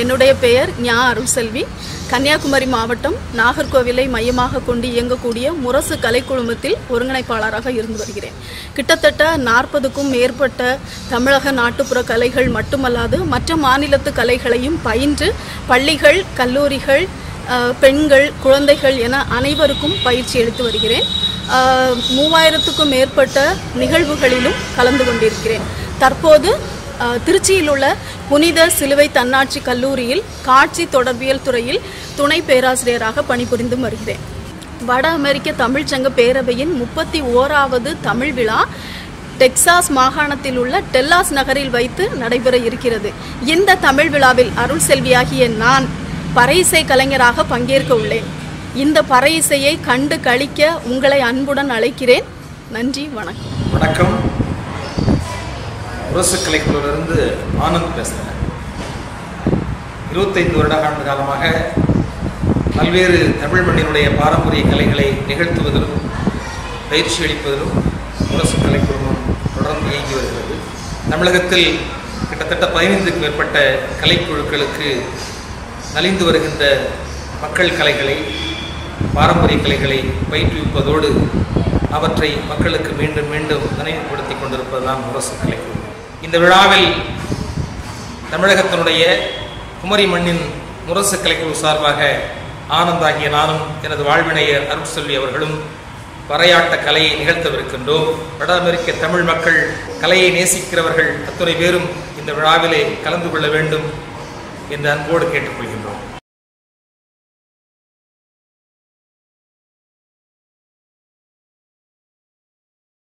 என்னுடைய பெயர் ஞா அருள்செல்வி கன்னியாகுமரி மாவட்டம் நாகர்கோவிலை மையமாக கொண்டு இயங்கக்கூடிய முரசு கலைக்குழுமத்தில் ஒருங்கிணைப்பாளராக இருந்து வருகிறேன் கிட்டத்தட்ட நாற்பதுக்கும் மேற்பட்ட தமிழக நாட்டுப்புற கலைகள் மட்டுமல்லாது மற்ற மாநிலத்து கலைகளையும் பயின்று பள்ளிகள் கல்லூரிகள் அஹ், பெண்கள் குழந்தைகள் என அனைவருக்கும் பயிற்சி அளித்து வருகிறேன் அஹ், மூவாயிரத்துக்கும் மேற்பட்ட நிகழ்வுகளிலும் கலந்து கொண்டிருக்கிறேன் தற்போது அஹ், திருச்சியில் உள்ள புனித சிலுவை தன்னாட்சி கல்லூரியில் காட்சி தொடர்பியல் துறையில் துணை பேராசிரியராக பணிபுரிந்து வருகிறேன் வட அமெரிக்க தமிழ்ச்சங்க பேரவையின் முப்பத்தி ஓராவது தமிழ் விழா டெக்சாஸ் மாகாணத்தில் உள்ள டெல்லாஸ் நகரில் வைத்து நடைபெற இருக்கிறது இந்த தமிழ் விழாவில் அருள் செல்வியாகிய நான் பறையிசை கலைஞராக பங்கேற்க உள்ளேன் இந்த பறையிசையை கண்டு கழிக்க உங்களை அன்புடன் அழைக்கிறேன் நன்றி வணக்கம் வணக்கம் முரசு கலைக்குழுவிலிருந்து ஆனந்த் பேசுகிறேன் இருபத்தைந்து வருட ஆண்டு காலமாக பல்வேறு தமிழ் மண்ணினுடைய பாரம்பரிய கலைகளை நிகழ்த்துவதிலும் பயிற்சி அளிப்பதிலும் முரசு கலைக்குழுமம் தொடர்ந்து இயங்கி வருகிறது தமிழகத்தில் கிட்டத்தட்ட பதினைந்துக்கு மேற்பட்ட கலைக்குழுக்களுக்கு நலிந்து வருகின்ற மக்கள் கலைகளை பாரம்பரிய கலைகளை பயிற்றுவிப்பதோடு அவற்றை மக்களுக்கு மீண்டும் மீண்டும் நினைவுபடுத்தி கொண்டிருப்பதுதான் முரசு கலைக்குழு இந்த விழாவில் தமிழகத்தினுடைய குமரி மண்ணின் முரசு கலைக்குழு சார்பாக ஆனந்தாகிய நானும் எனது வாழ்வினையர் அருட்செல்வி அவர்களும் வரையாட்ட கலையை நிகழ்த்தவிருக்கின்றோம் வட அமெரிக்க தமிழ் மக்கள் கலையை நேசிக்கிறவர்கள் அத்துணை பேரும் இந்த விழாவிலே கலந்து கொள்ள வேண்டும் என்று அன்போடு கேட்டுக்கொள்கின்றோம்